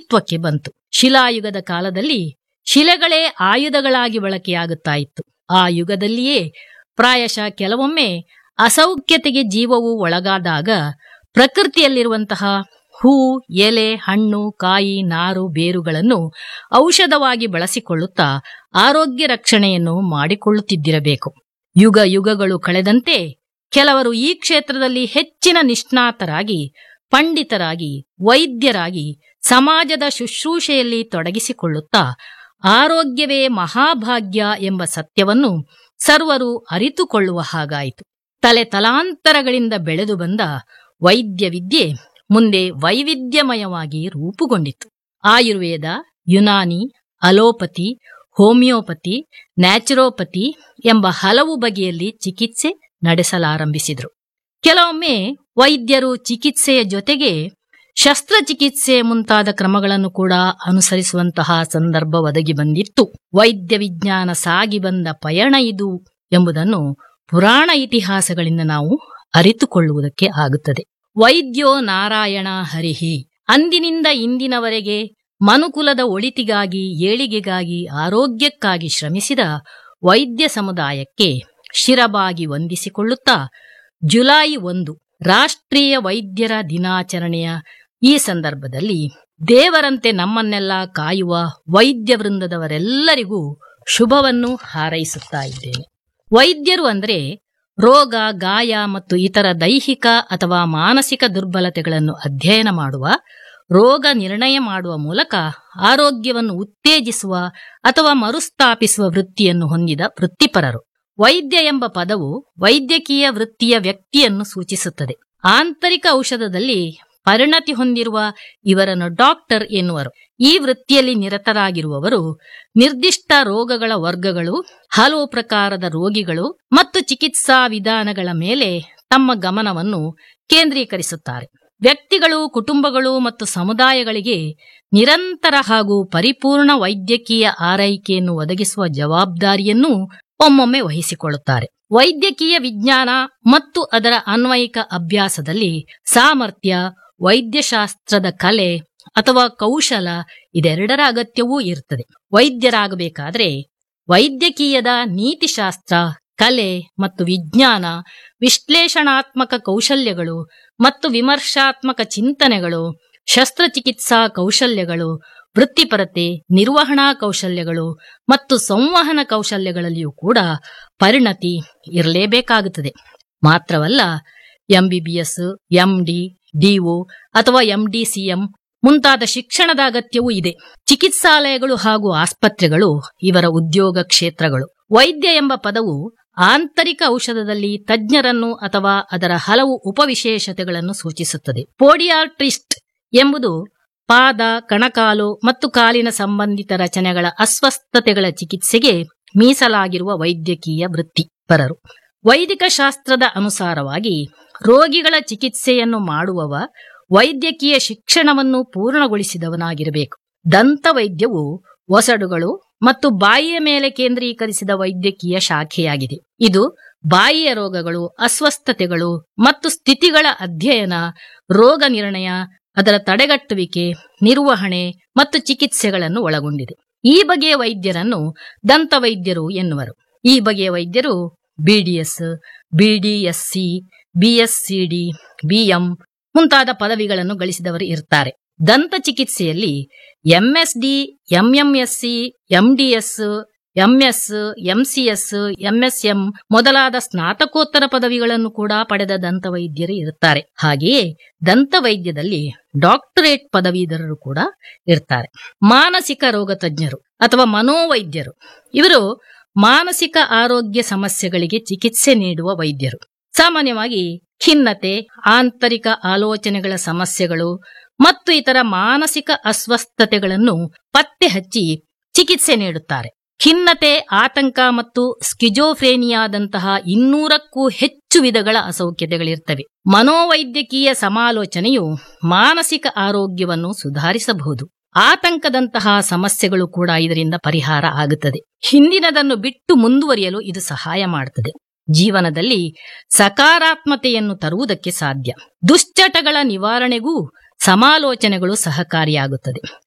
ಅಸ್ತಿತ್ವಕ್ಕೆ ಬಂತು ಶಿಲಾಯುಗದ ಕಾಲದಲ್ಲಿ ಶಿಲೆಗಳೇ ಆಯುಧಗಳಾಗಿ ಬಳಕೆಯಾಗುತ್ತಾ ಇತ್ತು ಆ ಯುಗದಲ್ಲಿಯೇ ಪ್ರಾಯಶಃ ಕೆಲವೊಮ್ಮೆ ಅಸೌಖ್ಯತೆಗೆ ಜೀವವು ಒಳಗಾದಾಗ ಪ್ರಕೃತಿಯಲ್ಲಿರುವಂತಹ ಹೂ ಎಲೆ ಹಣ್ಣು ಕಾಯಿ ನಾರು ಬೇರುಗಳನ್ನು ಔಷಧವಾಗಿ ಬಳಸಿಕೊಳ್ಳುತ್ತಾ ಆರೋಗ್ಯ ರಕ್ಷಣೆಯನ್ನು ಮಾಡಿಕೊಳ್ಳುತ್ತಿದ್ದಿರಬೇಕು ಯುಗ ಯುಗಗಳು ಕಳೆದಂತೆ ಕೆಲವರು ಈ ಕ್ಷೇತ್ರದಲ್ಲಿ ಹೆಚ್ಚಿನ ನಿಷ್ಣಾತರಾಗಿ ಪಂಡಿತರಾಗಿ ವೈದ್ಯರಾಗಿ ಸಮಾಜದ ಶುಶ್ರೂಷೆಯಲ್ಲಿ ತೊಡಗಿಸಿಕೊಳ್ಳುತ್ತಾ ಆರೋಗ್ಯವೇ ಮಹಾಭಾಗ್ಯ ಎಂಬ ಸತ್ಯವನ್ನು ಸರ್ವರು ಅರಿತುಕೊಳ್ಳುವ ಹಾಗಾಯಿತು ತಲೆ ತಲಾಂತರಗಳಿಂದ ಬೆಳೆದು ಬಂದ ವೈದ್ಯ ವಿದ್ಯೆ ಮುಂದೆ ವೈವಿಧ್ಯಮಯವಾಗಿ ರೂಪುಗೊಂಡಿತು Ayurveda Unani allopathy homeopathy naturopathy ಎಂಬ ಹಲವು ಬಗೆಯಲ್ಲಿ ಚಿಕಿತ್ಸೆ ನಡೆಸಲಾರಂಭಿಸಿದರು ಕೆಲವೊಮ್ಮೆ ವೈದ್ಯರು ಚಿಕಿತ್ಸೆಯ ಜೊತೆಗೆ ಶಸ್ತ್ರಚಿಕಿತ್ಸೆ ಮುಂತಾದ ಕ್ರಮಗಳನ್ನು ಕೂಡ ಅನುಸರಿಸುವಂತಹ ಸಂದರ್ಭ ಒದಗಿ ಬಂದಿತ್ತು ವೈದ್ಯ ವಿಜ್ಞಾನ ಸಾಗಿ ಬಂದ ಪಯಣ ಇದು ಎಂಬುದನ್ನು ಪುರಾಣ ಇತಿಹಾಸಗಳಿಂದ ನಾವು ಅರಿತುಕೊಳ್ಳುವುದಕ್ಕೆ ಆಗುತ್ತದೆ ವೈದ್ಯೋ ನಾರಾಯಣ ಹರಿಹಿ ಅಂದಿನಿಂದ ಇಂದಿನವರೆಗೆ ಮನುಕುಲದ ಒಳಿತಿಗಾಗಿ ಏಳಿಗೆಗಾಗಿ ಆರೋಗ್ಯಕ್ಕಾಗಿ ಶ್ರಮಿಸಿದ ವೈದ್ಯ ಸಮುದಾಯಕ್ಕೆ ಶಿರಬಾಗಿ ವಂದಿಸಿಕೊಳ್ಳುತ್ತಾ ಜುಲೈ ಒಂದು ರಾಷ್ಟ್ರೀಯ ವೈದ್ಯರ ದಿನಾಚರಣೆಯ ಈ ಸಂದರ್ಭದಲ್ಲಿ ದೇವರಂತೆ ನಮ್ಮನ್ನೆಲ್ಲ ಕಾಯುವ ವೈದ್ಯ ವೃಂದದವರೆಲ್ಲರಿಗೂ ಶುಭವನ್ನು ಹಾರೈಸುತ್ತಾ ಇದ್ದೇನೆ ವೈದ್ಯರು ಅಂದರೆ ರೋಗ ಗಾಯ ಮತ್ತು ಇತರ ದೈಹಿಕ ಅಥವಾ ಮಾನಸಿಕ ದುರ್ಬಲತೆಗಳನ್ನು ಅಧ್ಯಯನ ಮಾಡುವ ರೋಗ ನಿರ್ಣಯ ಮಾಡುವ ಮೂಲಕ ಆರೋಗ್ಯವನ್ನು ಉತ್ತೇಜಿಸುವ ಅಥವಾ ಮರುಸ್ಥಾಪಿಸುವ ವೃತ್ತಿಯನ್ನು ಹೊಂದಿದ ವೃತ್ತಿಪರರು ವೈದ್ಯ ಎಂಬ ಪದವು ವೈದ್ಯಕೀಯ ವೃತ್ತಿಯ ವ್ಯಕ್ತಿಯನ್ನು ಸೂಚಿಸುತ್ತದೆ ಆಂತರಿಕ ಔಷಧದಲ್ಲಿ ಪರಿಣತಿ ಹೊಂದಿರುವ ಇವರನ್ನು ಡಾಕ್ಟರ್ ಎನ್ನುವರು ಈ ವೃತ್ತಿಯಲ್ಲಿ ನಿರತರಾಗಿರುವವರು ನಿರ್ದಿಷ್ಟ ರೋಗಗಳ ವರ್ಗಗಳು ಹಲವು ಪ್ರಕಾರದ ರೋಗಿಗಳು ಮತ್ತು ಚಿಕಿತ್ಸಾ ವಿಧಾನಗಳ ಮೇಲೆ ತಮ್ಮ ಗಮನವನ್ನು ಕೇಂದ್ರೀಕರಿಸುತ್ತಾರೆ ವ್ಯಕ್ತಿಗಳು ಕುಟುಂಬಗಳು ಮತ್ತು ಸಮುದಾಯಗಳಿಗೆ ನಿರಂತರ ಹಾಗೂ ಪರಿಪೂರ್ಣ ವೈದ್ಯಕೀಯ ಆರೈಕೆಯನ್ನು ಒದಗಿಸುವ ಜವಾಬ್ದಾರಿಯನ್ನು ಒಮ್ಮೊಮ್ಮೆ ವಹಿಸಿಕೊಳ್ಳುತ್ತಾರೆ ವೈದ್ಯಕೀಯ ವಿಜ್ಞಾನ ಮತ್ತು ಅದರ ಅನ್ವಯಿಕ ಅಭ್ಯಾಸದಲ್ಲಿ ಸಾಮರ್ಥ್ಯ ವೈದ್ಯಶಾಸ್ತ್ರದ ಕಲೆ ಅಥವಾ ಕೌಶಲ ಇದೆರಡರ ಅಗತ್ಯವೂ ಇರುತ್ತದೆ ವೈದ್ಯರಾಗಬೇಕಾದ್ರೆ ವೈದ್ಯಕೀಯದ ನೀತಿಶಾಸ್ತ್ರ ಕಲೆ ಮತ್ತು ವಿಜ್ಞಾನ ವಿಶ್ಲೇಷಣಾತ್ಮಕ ಕೌಶಲ್ಯಗಳು ಮತ್ತು ವಿಮರ್ಶಾತ್ಮಕ ಚಿಂತನೆಗಳು ಶಸ್ತ್ರಚಿಕಿತ್ಸಾ ಕೌಶಲ್ಯಗಳು ವೃತ್ತಿಪರತೆ ನಿರ್ವಹಣಾ ಕೌಶಲ್ಯಗಳು ಮತ್ತು ಸಂವಹನ ಕೌಶಲ್ಯಗಳಲ್ಲಿಯೂ ಕೂಡ ಪರಿಣತಿ ಇರಲೇಬೇಕಾಗುತ್ತದೆ ಮಾತ್ರವಲ್ಲ ಎಂಬಿಬಿಎಸ್ ಎಂಡಿ ಡಿಒ ಅಥವಾ ಎಂಡಿಸಿಎಂ ಮುಂತಾದ ಶಿಕ್ಷಣದ ಅಗತ್ಯವೂ ಇದೆ ಚಿಕಿತ್ಸಾಲಯಗಳು ಹಾಗೂ ಆಸ್ಪತ್ರೆಗಳು ಇವರ ಉದ್ಯೋಗ ಕ್ಷೇತ್ರಗಳು ವೈದ್ಯ ಎಂಬ ಪದವು ಆಂತರಿಕ ಔಷಧದಲ್ಲಿ ತಜ್ಞರನ್ನು ಅಥವಾ ಅದರ ಹಲವು ಉಪವಿಶೇಷತೆಗಳನ್ನು ಸೂಚಿಸುತ್ತದೆ ಪೋಡಿಯಾಟ್ರಿಸ್ಟ್ ಎಂಬುದು ಪಾದ ಕಣಕಾಲು ಮತ್ತು ಕಾಲಿನ ಸಂಬಂಧಿತ ರಚನೆಗಳ ಅಸ್ವಸ್ಥತೆಗಳ ಚಿಕಿತ್ಸೆಗೆ ಮೀಸಲಾಗಿರುವ ವೈದ್ಯಕೀಯ ವೃತ್ತಿಪರರು ವೈದಿಕ ಶಾಸ್ತ್ರದ ಅನುಸಾರವಾಗಿ ರೋಗಿಗಳ ಚಿಕಿತ್ಸೆಯನ್ನು ಮಾಡುವವ ವೈದ್ಯಕೀಯ ಶಿಕ್ಷಣವನ್ನು ಪೂರ್ಣಗೊಳಿಸಿದವನಾಗಿರಬೇಕು ದಂತ ವೈದ್ಯವು ಒಸಡುಗಳು ಮತ್ತು ಬಾಯಿಯ ಮೇಲೆ ಕೇಂದ್ರೀಕರಿಸಿದ ವೈದ್ಯಕೀಯ ಶಾಖೆಯಾಗಿದೆ ಇದು ಬಾಯಿಯ ರೋಗಗಳು ಅಸ್ವಸ್ಥತೆಗಳು ಮತ್ತು ಸ್ಥಿತಿಗಳ ಅಧ್ಯಯನ ರೋಗ ನಿರ್ಣಯ ಅದರ ತಡೆಗಟ್ಟುವಿಕೆ ನಿರ್ವಹಣೆ ಮತ್ತು ಚಿಕಿತ್ಸೆಗಳನ್ನು ಒಳಗೊಂಡಿದೆ ಈ ಬಗೆಯ ವೈದ್ಯರನ್ನು ದಂತ ವೈದ್ಯರು ಎನ್ನುವರು ಈ ಬಗೆಯ ವೈದ್ಯರು ಬಿಡಿಎಸ್ ಬಿಡಿಎಸ್ಸಿ ಬಿಎಸ್ಸಿಡಿ ಬಿಎಂ ಮುಂತಾದ ಪದವಿಗಳನ್ನು ಗಳಿಸಿದವರು ಇರ್ತಾರೆ ದಂತ ಚಿಕಿತ್ಸೆಯಲ್ಲಿ MSD MMSc MDS MS MCS MSM ಮೊದಲಾದ ಸ್ನಾತಕೋತ್ತರ ಪದವಿಗಳನ್ನು ಕೂಡ ಪಡೆದ ದಂತ ವೈದ್ಯರು ಇರುತ್ತಾರೆ ಹಾಗೆಯೇ ದಂತ ವೈದ್ಯದಲ್ಲಿ ಡಾಕ್ಟರೇಟ್ ಪದವೀಧರರು ಕೂಡ ಇರ್ತಾರೆ ಮಾನಸಿಕ ರೋಗ ತಜ್ಞರು ಅಥವಾ ಮನೋವೈದ್ಯರು ಇವರು ಮಾನಸಿಕ ಆರೋಗ್ಯ ಸಮಸ್ಯೆಗಳಿಗೆ ಚಿಕಿತ್ಸೆ ನೀಡುವ ವೈದ್ಯರು ಸಾಮಾನ್ಯವಾಗಿ ಖಿನ್ನತೆ ಆಂತರಿಕ ಆಲೋಚನೆಗಳ ಸಮಸ್ಯೆಗಳು ಮತ್ತು ಇತರ ಮಾನಸಿಕ ಅಸ್ವಸ್ಥತೆಗಳನ್ನು ಪತ್ತೆ ಹಚ್ಚಿ ಚಿಕಿತ್ಸೆ ನೀಡುತ್ತಾರೆ ಖಿನ್ನತೆ ಆತಂಕ ಮತ್ತು ಸ್ಕಿಜೋಫ್ರೇನಿಯಾದಂತಹ ಇನ್ನೂರಕ್ಕೂ ಹೆಚ್ಚು ವಿಧಗಳ ಅಸೌಖ್ಯತೆಗಳಿರ್ತವೆ ಮನೋವೈದ್ಯಕೀಯ ಸಮಾಲೋಚನೆಯು ಮಾನಸಿಕ ಆರೋಗ್ಯವನ್ನು ಸುಧಾರಿಸಬಹುದು ಆತಂಕದಂತಹ ಸಮಸ್ಯೆಗಳು ಕೂಡ ಇದರಿಂದ ಪರಿಹಾರ ಆಗುತ್ತದೆ ಹಿಂದಿನದನ್ನು ಬಿಟ್ಟು ಮುಂದುವರಿಯಲು ಇದು ಸಹಾಯ ಮಾಡುತ್ತದೆ ಜೀವನದಲ್ಲಿ ಸಕಾರಾತ್ಮತೆಯನ್ನು ತರುವುದಕ್ಕೆ ಸಾಧ್ಯ ದುಶ್ಚಟಗಳ ನಿವಾರಣೆಗೂ ಸಮಾಲೋಚನೆಗಳು ಸಹಕಾರಿಯಾಗುತ್ತದೆ